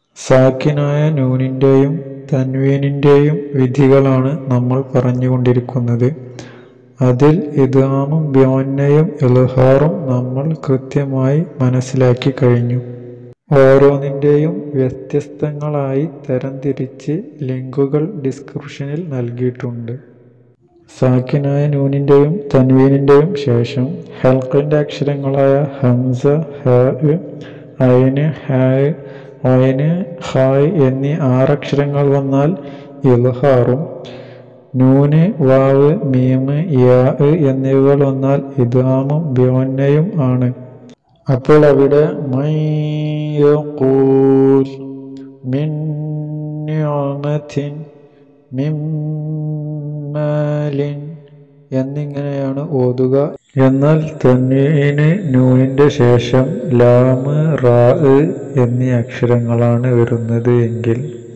സാക്കിനായ നൂനിൻ്റെയും തൻവീനിൻ്റെയും വിധികളാണ് നമ്മൾ പറഞ്ഞുകൊണ്ടിരിക്കുന്നത് അതിൽ ഇദ്ഗാമും ബ്യോന്നയും ഇൽഹാറും നമ്മൾ കൃത്യമായി മനസ്സിലാക്കി കഴിഞ്ഞു ഓരോന്നിൻ്റെയും വ്യത്യസ്തങ്ങളായി തരംതിരിച്ച് ലിങ്കുകൾ ഡിസ്ക്രിപ്ഷനിൽ നൽകിയിട്ടുണ്ട് സാക്കിനായ നൂനിൻ്റെയും തൻവീനിൻ്റെയും ശേഷം ഹൽക്കിൻ്റെ അക്ഷരങ്ങളായ ഹംസ ഹ ഐന് ഹായ് ഐന് ഹായ് എന്നീ ആറക്ഷരങ്ങൾ വന്നാൽ ഇൽഹാറും നൂന് വാവ് മീമ് യാ എന്നിവകൾ വന്നാൽ ഇദ്ഗാമും ബ്യോന്നയും ആണ് അപ്പോൾ അവിടെ മയ്യഖൂൽ മിൻ നിഅമത്തിൻ മിൻ മാലിൻ എന്നിങ്ങനെയാണ് ഓതുക എന്നാൽ തന്നീന് നൂനിൻ്റെ ശേഷം ലാമ് റാ എന്നീ അക്ഷരങ്ങളാണ് വരുന്നത് എങ്കിൽ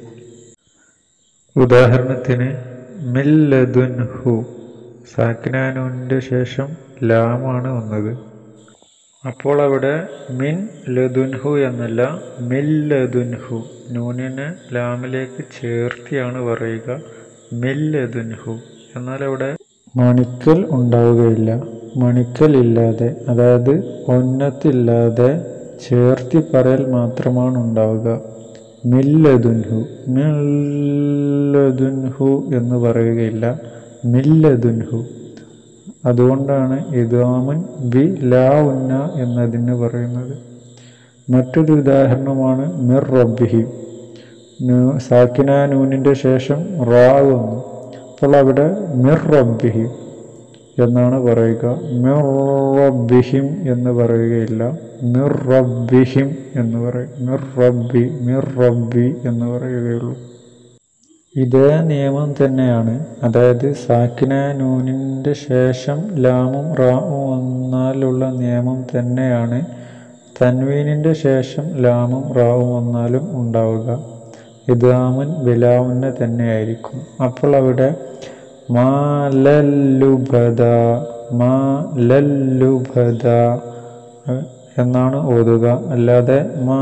ഉദാഹരണത്തിന് മില്ലദുൻഹു സാക്കിനാനൂനിൻ്റെ ശേഷം ലാമാണ് വന്നത് അപ്പോൾ അവിടെ മിൻ ലദുൻഹു എന്നല്ല മില്ലദുൻഹു നൂനിനെ ലാമിലേക്ക് ചേർത്തിയാണ് പറയുക മില്ലദുൻഹു എന്നാൽ അവിടെ മണിക്കൽ ഉണ്ടാവുകയില്ല മണിക്കൽ ഇല്ലാതെ അതായത് ഒന്നത്തില്ലാതെ ചേർത്തി പറയൽ മാത്രമാണ് ഉണ്ടാവുക മില്ലദുൻഹു മില്ലദുൻഹു എന്ന് പറയുകയില്ല മില്ലദുൻഹു അതുകൊണ്ടാണ് ഇദാമൻ ബി ലാ ഉന്ന എന്നതിന് പറയുന്നത് മറ്റൊരു ഉദാഹരണമാണ് മിർ റബ്ബിഹി സാക്കിന നൂനിൻ്റെ ശേഷം റാ വന്നു അപ്പോൾ അവിടെ മിർ റബ്ബിഹി എന്നാണ് പറയുക മിർ റബ്ബിഹിം എന്ന് പറയുകയില്ല മിർ റബ്ബിഹിം എന്ന് പറയും മിർ റബ്ബി മിർ റബ്ബി എന്ന് പറയുകയുള്ളൂ ഇതേ നിയമം തന്നെയാണ് അതായത് സാക്കിന നൂനിൻ്റെ ശേഷം ലാമും റാവും വന്നാലുള്ള നിയമം തന്നെയാണ് തൻവീനിൻ്റെ ശേഷം ലാമും റാവും വന്നാലും ഉണ്ടാവുക ഇദാമുൻ ബിലാവുന്ന തന്നെയായിരിക്കും അപ്പോൾ അവിടെ മാ ലല്ലുബദ മാ ലല്ലുബദ എന്നാണ് ഓതുക അല്ലാതെ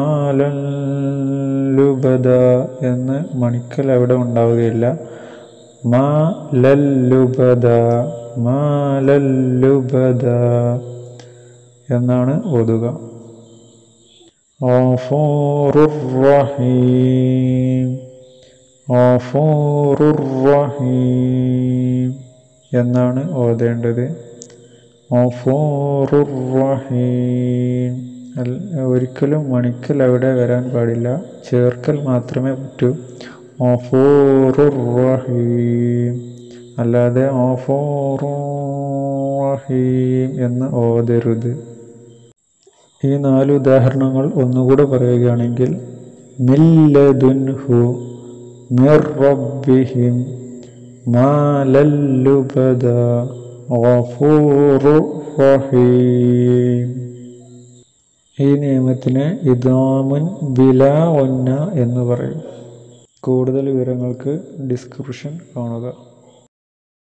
മാലല്ലുബദ എന്ന് മണിക്കൽ അവിടെ ഉണ്ടാവുകയില്ല മാ ലല്ലുബദ മാലല്ലുബദ എന്നാണ് ഓതുക റഹീം റഹീം എന്നാണ് ഓതേണ്ടത് റഹീം ഒരിക്കലും മണിക്കൽ അവിടെ വരാൻ പാടില്ല ചേർക്കൽ മാത്രമേ പറ്റൂ റഹീം അല്ലാതെ റഹീം എന്ന് ഓതരുത് ഈ നാല് ഉദാഹരണങ്ങൾ ഒന്നുകൂടെ പറയുകയാണെങ്കിൽ മില്ലദുൻഹു മിർ റബ്ബിഹിം മാലല്ലുബദ ഗഫൂറു റഹീം ഈ നിയമത്തിന് ഇദാമുൻ ബിലാ ഒന്ന എന്ന് പറയും കൂടുതൽ വിവരങ്ങൾക്ക് ഡിസ്ക്രിപ്ഷൻ കാണുക